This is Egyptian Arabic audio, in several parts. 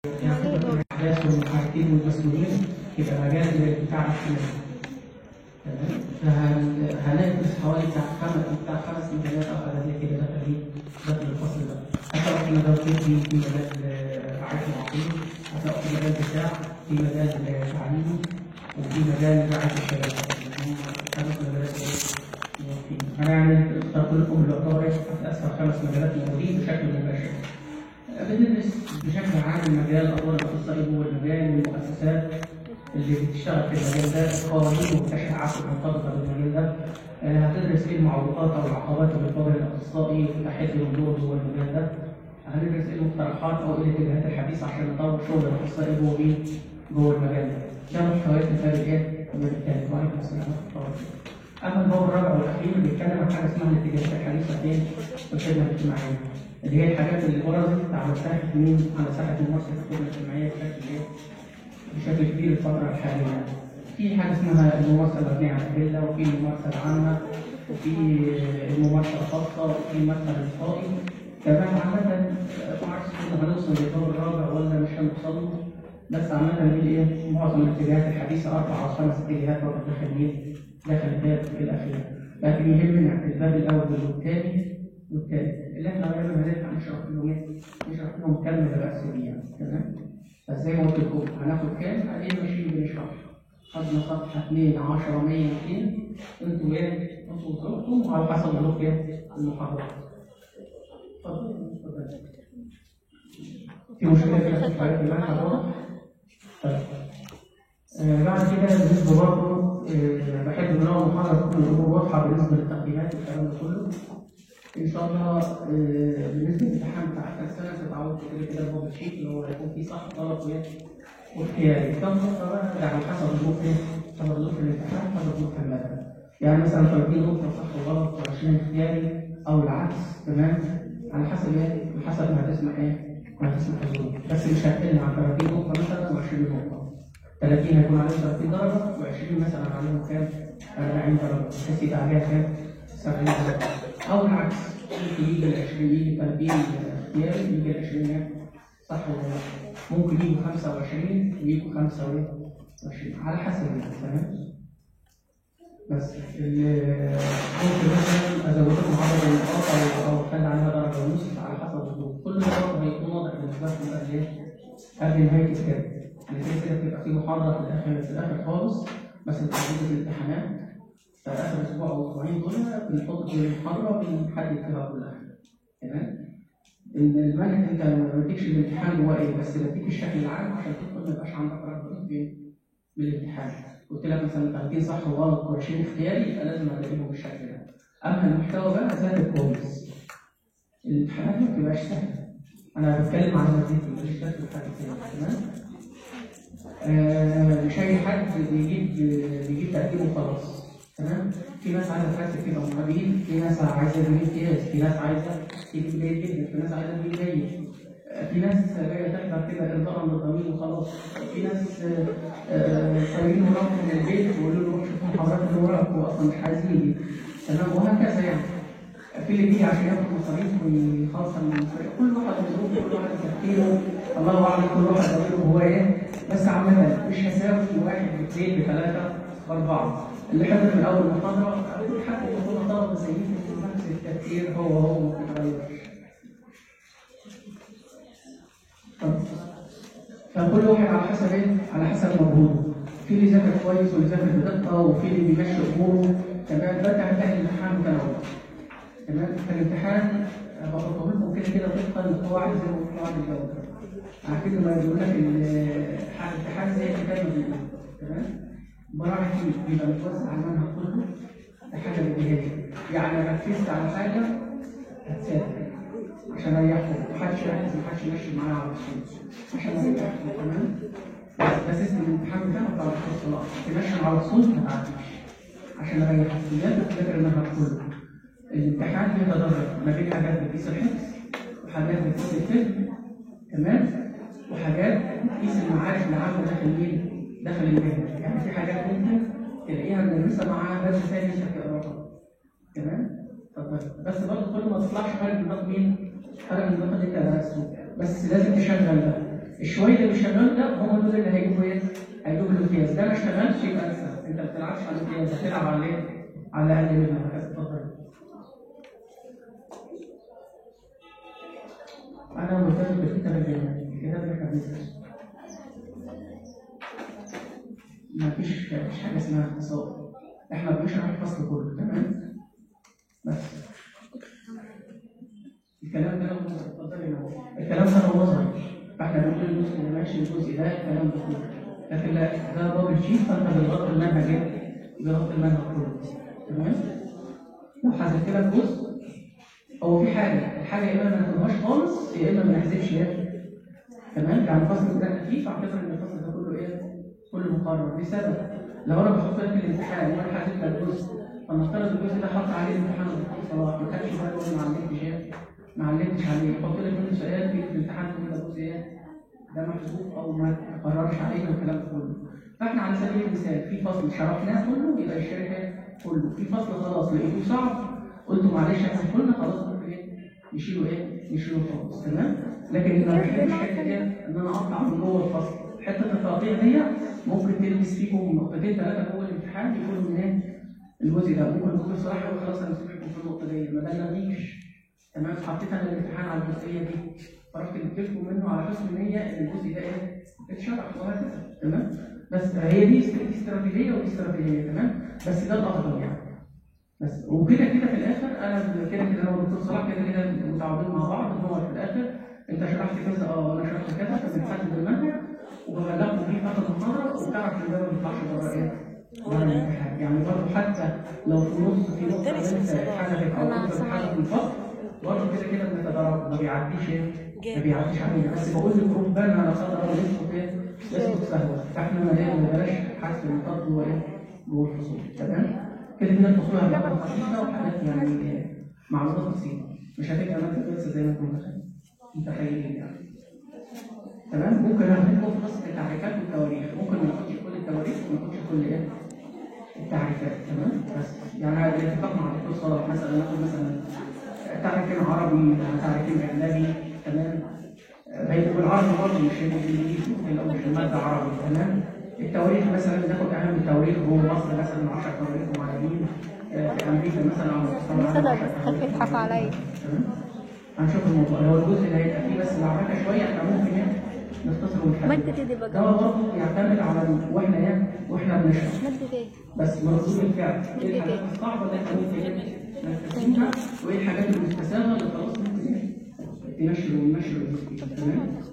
الاحداث والمحركين والمسؤولين يبقى مجال بتاع الحمايه تمام فهندرس حوالي بتاع خمس بتاع خمس مجالات او حاجه زي كده داخل دي داخل الفصل ده هتلاقوا في مجال طبي في مجال رعايه المعاقين هتلاقوا في مجال دفاع في مجال تعليمي وفي مجال رعايه الشباب هم خمس مجالات موجودين انا يعني اخترت لكم اللي يعتبر اسهل خمس مجالات موجودين بشكل مباشر بندرس بشكل عام المجال الاول الاخصائي هو المجال والمؤسسات اللي بتشتغل في المجال ده القوانين والتشريعات المرتبطه بالمجال ده آه، هتدرس ايه المعوقات او العقبات اللي بتواجه الاخصائي في تحدي الوجود جوه المجال ده هندرس ايه المقترحات او ايه الاتجاهات الحديثه عشان نطور شغل الاخصائي جوه مين جوه المجال ده ده محتويات الباب الايه؟ الباب الثالث وعليكم السلام ورحمه الله اما الباب الرابع والاخير بيتكلم عن حاجه اسمها الاتجاهات الحديثه فين؟ في الخدمه الاجتماعيه اللي هي الحاجات اللي برزت على ساحه مين؟ على ساحه ممارسه الخدمه الاجتماعيه بشكل ايه؟ بشكل كبير الفتره الحاليه. في حاجه اسمها الممارسه المبنيه على الادله وفي الممارسه العامه وفي الممارسه الخاصه وفي الممارسه الالقائي. كمان عامة معرفش كنا هنوصل للدور الرابع ولا مش هنوصل له بس عامة دي ايه معظم الاتجاهات الحديثة أربع أو خمس اتجاهات برضه داخل مين؟ داخل الباب الأخير. لكن يهمنا الباب الأول والثاني والثالث اللي احنا غالبا هنرجع نشرح لهم ايه؟ نشرح لهم كم رئيسية تمام؟ فزي ما قلت لكم هناخد كام؟ عليه ماشيين بنشرح خدنا صفحة 2 10 100 200 انتوا ايه؟ انتوا ظروفكم على حسب ظروف ايه؟ المحاضرات. اتفضل اتفضل. في مشكلة في الحاجات اللي احنا واضح؟ طيب. آه بعد كده بالنسبة برضه آه بحب ان انا المحاضرة تكون الامور واضحة بالنسبة للتقييمات والكلام ده كله. ان شاء الله آه، بالنسبه للامتحان بتاع اخر السنه تتعودوا كده كده البابل شيت اللي هو هيكون فيه صح غلط وايه واختياري كم نقطه بقى يعني حسب ظروف ايه حسب ظروف الامتحان حسب ظروف الماده يعني مثلا 30 نقطه صح وغلط و20 اختياري او العكس تمام على حسب ايه على حسب ما هتسمع ايه ما هتسمع الظروف بس مش هتقل عن 30 نقطه مثلا و20 نقطه 30 هيكون عليهم 30 درجه و20 مثلا عليهم كام 40 درجه بحيث يبقى عليها كام 70 درجه او العكس ممكن يجي ال 20 يجي 30 اختياري يجي ال 20 صح ولا لا ممكن يجوا 25 ويجوا 25 على حسب يعني تمام بس ال- ممكن مثلا ازود لكم عدد النقاط او او اخلي عليها درجه ونص على حسب الظروف كل مره هيكون واضح بالنسبه لكم قبل ايه؟ قبل نهايه الكتاب يعني كده كده بتبقى في محاضره في الاخر في الاخر خالص بس بتحدد الامتحانات في اخر اسبوع او اسبوعين دول بنحط في المحاضره بنحدد فيها كلها تمام ان المنهج انت ما بديكش الامتحان هو ايه بس بديك الشكل العام عشان تدخل ما يبقاش عندك رغبه في بالامتحان قلت لك مثلا 30 صح وغلط و20 اختياري يبقى لازم الاقيهم بالشكل ده اما المحتوى بقى ذاكر كويس الامتحانات ما بتبقاش سهله انا بتكلم عن مادتي مش داخل حاجه تانية تمام آه، مش اي حد بيجيب بيجيب تقديم وخلاص تمام في ناس عايزه ترتب كده مقابلين في ناس عايزه تجيب امتياز في ناس عايزه تجيب جيد جدا في ناس عايزه تجيب جيد في ناس جايه تحضر كده ارضاء للضمير وخلاص في ناس سايبين وراهم من البيت ويقولوا له روح شوف المحاضرات اللي وراك هو اصلا مش عايز يجي تمام وهكذا يعني في اللي بيجي عشان ياخد مصاريف ويخلص المصاريف كل واحد بظروفه كل واحد تفكيره الله اعلم كل واحد ضميره هو ايه بس عامة مش هساوي واحد باثنين بثلاثة بأربعة اللي حضر من أول محاضرة حتى يكون طلبة زيي في نفس التفكير هو هو ما بيتغيرش. طب. فكل واحد على حسب ايه؟ على حسب مجهوده. في اللي ذاكر كويس واللي ذاكر بدقة وفي اللي بيمشي أموره تمام ده هتلاقي الامتحان متنوع. تمام فالامتحان بقول لكم كده كده طبقا لقواعد زي ما قلت قواعد الجودة. عارفين لما يقول لك الامتحان زي الكتاب ما بيقول تمام؟ مراعي فيه بيبقى متوزع على المنهج كله ده حاجه بديهيه يعني ركزت على حاجه هتسافر عشان اريحكم محدش يركز محدش يمشي معايا على الصوت عشان اريحكم تمام؟ بس ده سيستم الامتحان بتاعك بتاع الصلاه تمشي على الصوت ما تعديش عشان اريحك بجد تذاكر المنهج كله الامتحان بيتدرج ما بين حاجات بتقيس الحفظ وحاجات بتقيس الفهم تمام وحاجات بتقيس المعارف العامه داخل مين؟ داخل المهنه يعني في حاجات ممكن تلاقيها مدرسه معاها درس ثاني مش هتقراها تمام؟ طب بس برضه كل ما تطلعش خارج نطاق مين؟ خارج النطاق اللي انت درسته بس لازم تشغل ده الشويه اللي مش شغال ده هم دول اللي هيجيبوا ايه؟ هيجيبوا الامتياز ده ما اشتغلش يبقى لسه انت ما بتلعبش على الامتياز هتلعب على ايه؟ على اقل منه هكذا اتفضل انا ملتزم بالكتاب الجامعي الكتاب اللي احنا بندرسه ما فيش مفيش حاجه اسمها اختصار احنا بنشرح الفصل كله تمام بس الكلام ده اتفضل يا ماما. الكلام ده هو نظري فاحنا بنقول الجزء اللي ماشي الجزء ده كلام دكتور لكن لا ده بابل شيت فانت بتغطي المنهج ايه؟ بتغطي المنهج كله تمام؟ لو حذفت لك جزء هو في حاجه الحاجه يا اما ما ناخدهاش خالص يا اما ما نحذفش ايه؟ تمام؟ يعني الفصل ده خفيف اعتبر ان الفصل ده كله ايه؟ كله مقرر لسبب لو انا بحط لك الامتحان وانا حذفت لك جزء فنفترض الجزء ده حط عليه امتحان الدكتور صلاح ما خدش باله ولا ما علمتش ايه؟ ما علمتش عليه يحط لك منه سؤال في الامتحان تقول ده جزء ايه؟ ده محذوف او ما قررش عليه والكلام ده كله فاحنا على سبيل المثال في فصل شرحناه كله يبقى الشركه كله في فصل خلاص لقيته صعب قلت معلش احنا كلنا خلاص ممكن ايه نشيله ايه نشيله خالص تمام لكن ما بحبش حته ايه ان انا اقطع من جوه الفصل حته التقطيع دي ممكن تلبس فيكم نقطتين ثلاثه جوه الامتحان يكونوا من ايه الجزء ده ممكن الدكتور صلاح يقول خلاص انا سيبكم في النقطه دي ما بلغنيش تمام حطيت انا الامتحان على الجزئيه دي فرحت جبت لكم منه على حسن نيه ان الجزء ده ايه اتشرح وهكذا تمام بس هي دي استراتيجيه ودي استراتيجيه تمام بس ده الافضل يعني بس وكده كده في الاخر انا كده كده انا والدكتور صلاح كده كده متعاونين مع بعض ان هو في الاخر انت شرحت كذا اه انا شرحت كذا فبنحدد المنهج وببلغكم فيه اخر المحاضره وبتعرف ان ده ما بيطلعش بره ايه؟ بره الامتحان يعني برضه حتى لو في النص في نقطه انت حدثت او انت بتحدث الفصل برضه كده كده بنتدرب ما بيعديش ايه؟ ما بيعديش علينا بس بقول لك ربنا على قدر ونسبه ايه؟ يسقط سهوا فاحنا ما ما بلاش حذف النقاط جوه ايه؟ جوه الفصول تمام؟ كده كده الفصول هتبقى خفيفه وحاجات يعني معلومات بسيطه مش هتبقى ماده بس زي ما كنا متخيلين يعني تمام ممكن ناخد في نص التعريفات والتواريخ ممكن ما ناخدش كل التواريخ وما ناخدش كل ايه التعريفات تمام بس يعني الاتفاق مع الدكتور صالح مثلا ناخد مثلا تعريفين عربي تعريفين اجنبي تمام بين بالعربي برضه مش الانجليزي ممكن لو مش الماده عربي تمام التواريخ مثلا ناخد اهم تواريخ جوه مصر مثلا 10 تواريخ معينين في امريكا مثلا على مستوى صدق بس خليه يضحك عليا تمام هنشوف الموضوع هو الجزء اللي هيبقى فيه بس معركه شويه احنا ممكن ايه نختصر ونحل مادة ايه دي بقى؟ ده برضه يعتمد على ال- واحنا ايه واحنا بنشرح مادة ايه؟ بس مردود الفعل ايه الحاجات الصعبه اللي احنا ممكن إيه نستخدمها وايه الحاجات المستساغه اللي خلاص ممكن ايه تنشر وننشر وننشر. تمام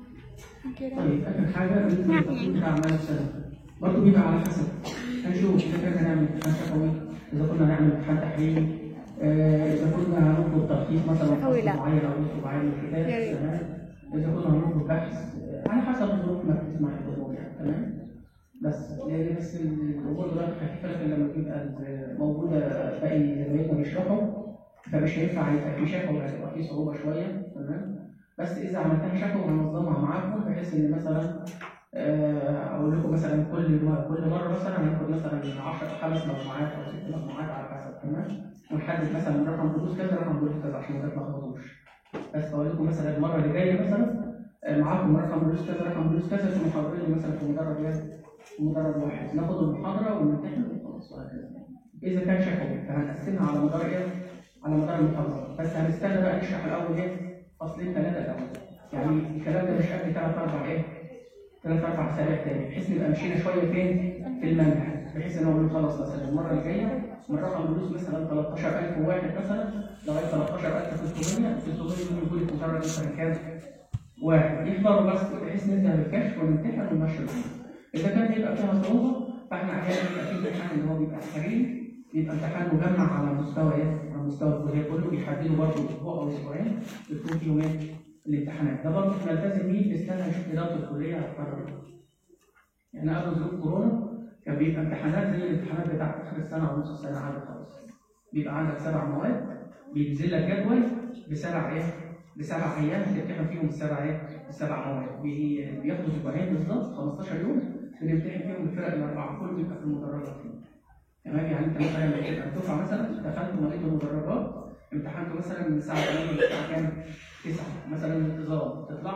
طيب اخر حاجه بالنسبه للتصميم بتاع اعمال السنه برضه بيبقى على حسب هنشوف اذا كنا هنعمل امتحان شفوي اذا كنا هنعمل امتحان تحليلي آه، اذا كنا هنطلب تلخيص مثلا شفوي لا. فصل معين او نص معين من الكتاب يا ريت. تمام اذا كنا هنطلب بحث آه، على حسب الظروف ما بتسمح الامور يعني تمام بس لان بس الامور دلوقتي خفيفه لكن لما بيبقى ال- موجوده باقي زمايلنا بيشرحوا فمش هينفع يبقى في شفوي هتبقى في صعوبه شويه تمام بس اذا عملتها شفوي هنظمها معاكم بحيث ان مثلا آه، اقول لكم مثلا كل مره كل مره مثلا هناخد مثلا 10 خمس مجموعات او ست مجموعات على حسب تمام ونحدد مثلا رقم دروس كذا رقم دروس كذا عشان ما تتلخبطوش بس بقول لكم مثلا المره اللي جايه مثلا آه، معاكم رقم دروس كذا رقم دروس كذا في محاضرين مثلا في مدرج واحد في مدرج واحد ناخد المحاضره ونمتحن وخلاص وهكذا اذا كان شفوي فهنقسمها على مدار ايه؟ على مدار المحاضره بس هنستنى بقى نشرح الاول ايه؟ فصلين ثلاثه الاول يعني الكلام ده مش قبل ثلاث اربع ايه؟ ثلاث اربع اسابيع تاني بحيث نبقى مشينا شويه فين؟ في المنهج بحيث ان اقول له خلاص مثلا المره الجايه من رقم دروس مثلا 13000 واحد مثلا لغايه 13600 600 دول يقول لك مجرد مثلا كام؟ واحد يحضروا بس بحيث نبدا بالكشف ونمتحن ونمشي الامور. اذا كان يبقى فيها صعوبه فاحنا احيانا بيبقى في امتحان اللي هو بيبقى حريري بيبقى امتحان مجمع على مستوى ايه؟ على مستوى الكليه كله بيحددوا برضه اسبوع او اسبوعين يكون فيهم ايه؟ الامتحانات ده برضه نلتزم بيه نستنى نشوف اداره الكليه هتقرر إيه. يعني قبل ظروف كورونا كان بيبقى امتحانات زي الامتحانات بتاعت اخر السنه او نص السنه عادي خالص بيبقى عندك سبع مواد بينزل لك جدول بسبع ايه؟ بسبع ايام تمتحن فيهم السبع ايه؟ السبع مواد بي- بياخدوا اسبوعين بالظبط 15 يوم بنمتحن فيهم الفرق الاربعه كله بيبقى في المدرجات فيه تمام يعني انت مثلا لما تبقى الدفعه مثلا دخلت ولقيت المدرجات امتحنتوا مثلا من الساعه 8 للساعه كام؟ 9 مثلا الانتظام تطلعوا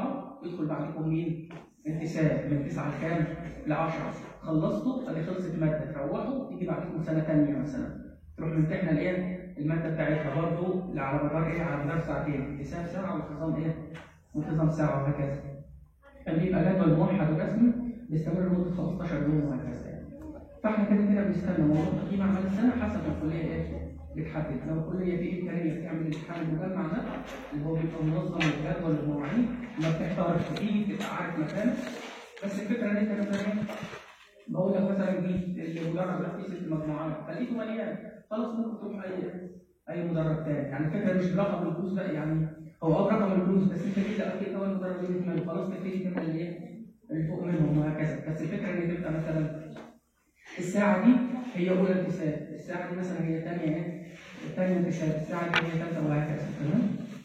يدخل بعدكم مين؟ انتساب من 9 لكام؟ ل 10 خلصتوا ادي خلصت ماده تروحوا تيجي بعدكم سنه ثانيه مثلا تروح ممتحنه الايه؟ الماده بتاعتها برضه على مدار ايه؟ على مدار ساعتين انتساب ساعه وانتظام ايه؟ وانتظام ساعه وهكذا. كان بيبقى جدول موحد ورسمي بيستمر لمده 15 يوم وهكذا يعني. فاحنا كده كده بنستنى موضوع تقييم اعمال السنه حسب الكليه ايه؟ بتحدد لو الكليه في امكانيه تعمل الامتحان المجمع ده اللي هو بيبقى منظم الجدول المواعيد ما بتحتارش فيه تبقى عارف مكانك بس الفكره ان انت مثلا ايه بقول لك مثلا جيت المدرج ده فيه ست مجموعات فلقيته مليان خلاص ممكن تروح اي اي مدرج تاني يعني الفكره مش برقم الفلوس بقى يعني هو اه برقم الفلوس بس انت كده اكيد اول مدرج اللي منه خلاص تبتدي تعمل اللي ايه اللي فوق منهم وهكذا بس الفكره ان تبقى مثلا الساعه دي هي اولى انتساب الساعه دي مثلا هي ثانيه ايه الثانيه انتساب الساعه دي هي ثالثه وهكذا تمام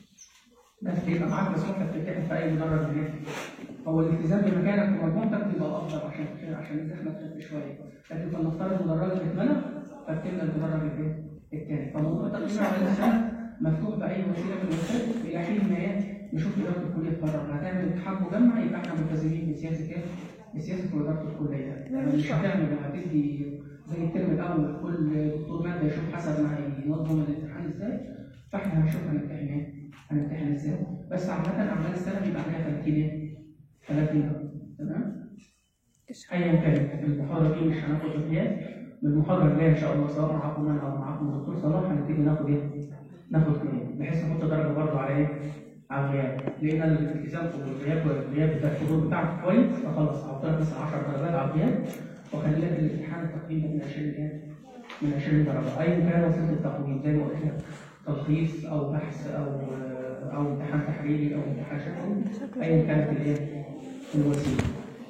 بس يبقى معاك مسموح لك تمتحن في اي مدرج هناك هو الالتزام بمكانك ومجموعتك بيبقى افضل عشان عشان الزحمه تخف شويه لكن فلنفترض مدرجك اتملى فبتملى المدرج الايه؟ الثاني فموضوع تقييم على الانسان مفتوح باي وسيله من الوسائل الى حين ما ايه نشوف اداره الكليه تقرر هتعمل امتحان مجمع يبقى احنا ملتزمين بسياسه ايه؟ بسياسه اداره الكليه يعني مش هتعمل هتدي زي الترم الاول كل دكتور ماده يشوف حسب ما هينظم الامتحان ازاي فاحنا هنشوف هنمتحن ايه؟ هنمتحن ازاي بس عامه اعمال السنه بيبقى عليها 30 ايه؟ 30 تمام؟ ايا كانت المحاضره دي مش هناخد غياب من المحاضره الجايه ان شاء الله سواء معاكم انا او معاكم الدكتور صلاح هنبتدي ناخد ايه؟ ناخد غياب بحيث نحط درجه برضه على ايه؟ على الغياب لان الالتزام والغياب والغياب بتاع الحضور بتاعك كويس فخلاص هحط لك مثلا 10 درجات على الغياب واخلي لك الامتحان التقييم من 20 ايه؟ من 20 درجه ايا كان وسيله التقويم زي ما قلت لك تلخيص او بحث او او امتحان تحريري او امتحان شفوي ايا كانت الايه؟ الوسيله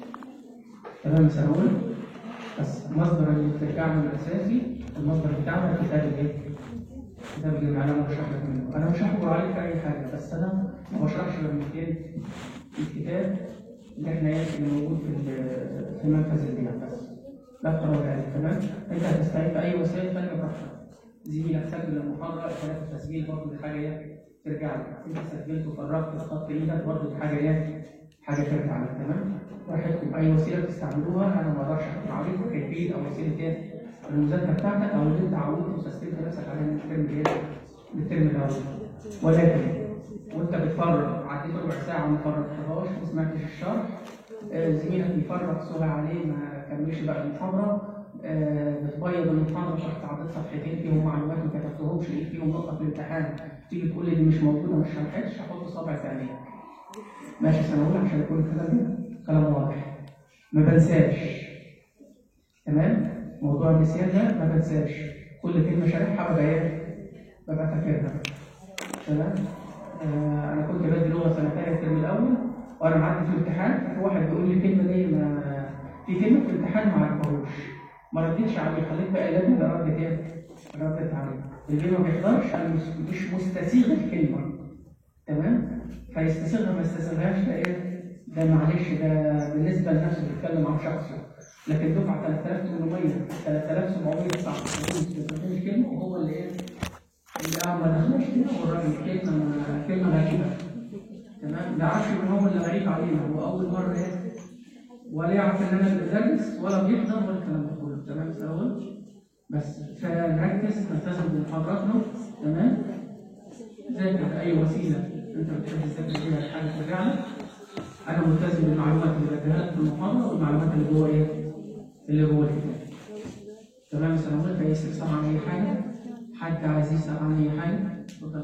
تمام سنقول بس المصدر اللي بترجعنا الاساسي المصدر بتاعنا كتاب الايه؟ كتاب الجامعه انا بشرح لك منه انا مش هحكر عليك اي حاجه بس انا ما بشرحش غير من الكتاب اللي احنا ايه اللي موجود في في مركز البيع بس لا اكتر ولا اقل تمام انت هتستعين باي وسائل ثانيه براحتك زميلك سجل المحاضره ثلاث التسجيل برضه دي حاجه ايه ترجع لك انت سجلت وفرغت خط ايدك برضه دي حاجه ايه حاجه ترجع لك تمام براحتكم اي وسيله تستعملوها انا ما اقدرش احكم عليكم كيفيه او وسيله ايه المذاكره بتاعتك او اللي انت عودت وسستمت نفسك عليها من الترم ايه من الترم الاول ولكن وانت بتفرغ عديت ربع ساعه ما فرغتهاش ما سمعتش الشرح آه، زميلك بيفرغ سؤال عليه ما كملش بقى المحاضره آه، بتبيض المحاضره شرحت عدد صفحتين فيهم معلومات ما كتبتهمش لقيت فيهم نقطه في الامتحان تيجي تقول لي دي مش موجوده مش هلحقش هحط صابع في عينيك ماشي سنه اولى عشان يكون الكلام ده كلام واضح ما بنساش تمام موضوع النسيان ده ما بنساش كل كلمه شارحها ببقى ايه ببقى فاكرها تمام آه انا كنت بدي لغه سنه ثانيه الترم الاول وانا معدي في الامتحان في واحد بيقول لي الكلمه دي ما في كلمه في الامتحان ما عرفهوش ما ردتش عليه خليت بقى لازم ده ردت ايه؟ ردت عليه اللي ما بيحضرش انا مش مش مستسيغ الكلمه تمام فيستسيغها ما يستسيغهاش ده ايه؟ ده معلش ده بالنسبه لنفسه بيتكلم عن شخصه لكن دفعه 3800 3799 بيستخدم الكلمه وهو اللي ايه؟ اللي اه ما دخلش كده والراجل كلمه كلمه غريبه تمام ده عارف ان هو اللي غريب علينا هو اول مره ايه؟ ولا يعرف ان انا اللي بدرس ولا بيحضر ولا الكلام ده كله تمام الاول بس فنركز نلتزم بمحاضراتنا تمام ذاكر اي وسيله انت بتحب تذاكر بيها الحاجه ترجع لك انا ملتزم بالمعلومات اللي بديها لك في المحاضره والمعلومات اللي جوه ايه؟ اللي جوه الكتاب تمام سنوات اي استفسار عن اي حاجه حد عايز يسال عن اي حاجه اتفضل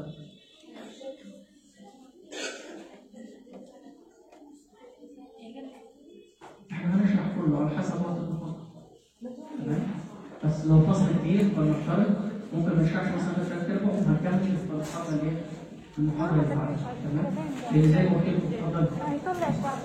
احنا هنشرح كله على حسب وقت المحاضره تمام بس لو فصل كبير فلنفترض ممكن ما نشرحش مثلا ثلاث ارباع وهنكمل في المحاضره اللي هي المحاضره اللي بعدها تمام لان زي ما قلت لكم اتفضل هيطلع بعض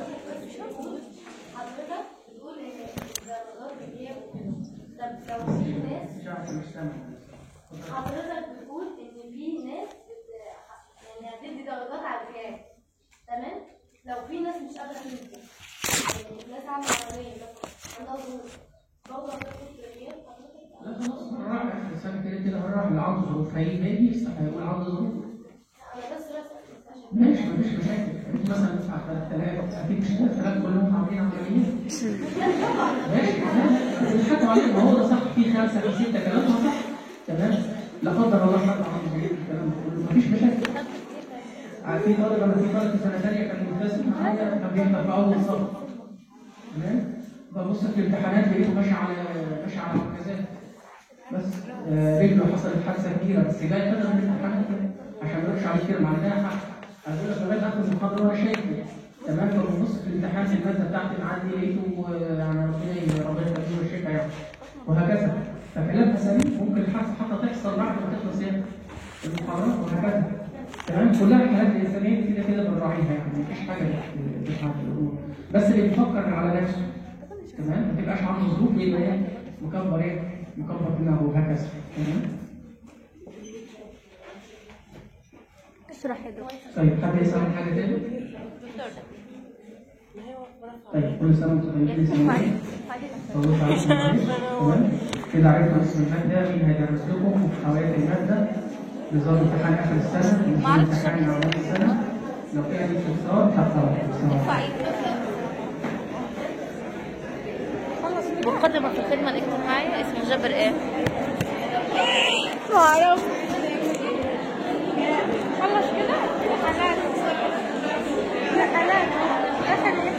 حضرتك بتقول ان درجات الغياب طب لو في ناس مش عارف مش سامع حضرتك بتقول ان في ناس بت... يعني هتدي درجات على الغياب تمام لو في ناس مش قادره تنزل يعني ناس عامله عمليه بس عندها ظروف برضه هتاخد الغياب حضرتك لا خلاص مرة واحدة الإنسان كده كده مرة واحدة اللي عنده ظروف هيجي هيجي هيقول عنده ظروف انا بس بسال عشان ماشي مفيش مشاكل انت مثلا تدفع ثلاثة أكيد مش ثلاثة كلهم عاملين عملية ماشي بيضحكوا عليك ما هو ده صح في خمسة في ستة كلامها صح تمام لا قدر الله حد عنده الكلام ده كله مفيش مشاكل في طالب انا في طالب في سنه ثانيه كان ملتزم معايا كان بيحضر في اول صف تمام ببص في الامتحانات لقيته ماشي على ماشي على مركزات بس آه، رجله حصلت حادثه كبيره بس جاي بدل من الامتحانات كده عشان ما يروحش على كده مع انها حق اقول لك لغايه اخر المحاضره وانا شايفه تمام فببص في الامتحان في الماده بتاعتي اللي عندي لقيته آه، يعني ربنا ي- ربنا يديله الشفاء يعني وهكذا فكلامها سليم ممكن الحادثه حتى تحصل بعد ما تخلص يعني المحاضرات وهكذا تمام كلها حالات انسانيه كده كده بنراعيها يعني مفيش حاجه بتتعب الامور بس اللي بيفكر على نفسه تمام ما تبقاش عنده ظروف يبقى ايه مكبر ايه مكبر دماغه وهكذا تمام اشرح يا دكتور طيب حد يسأل عن حاجه تاني؟ طيب كل سنه وانتم طيبين سنة طولت عليكم معلش. تمام كده عرفنا اسم الماده مين هيدرس لكم حوالي الماده نظام امتحان اخر السنه نظام امتحان اول السنه لو في اي استفسار تفضل مقدمة في الخدمة الاجتماعية اسمه جبر ايه؟ ما اعرف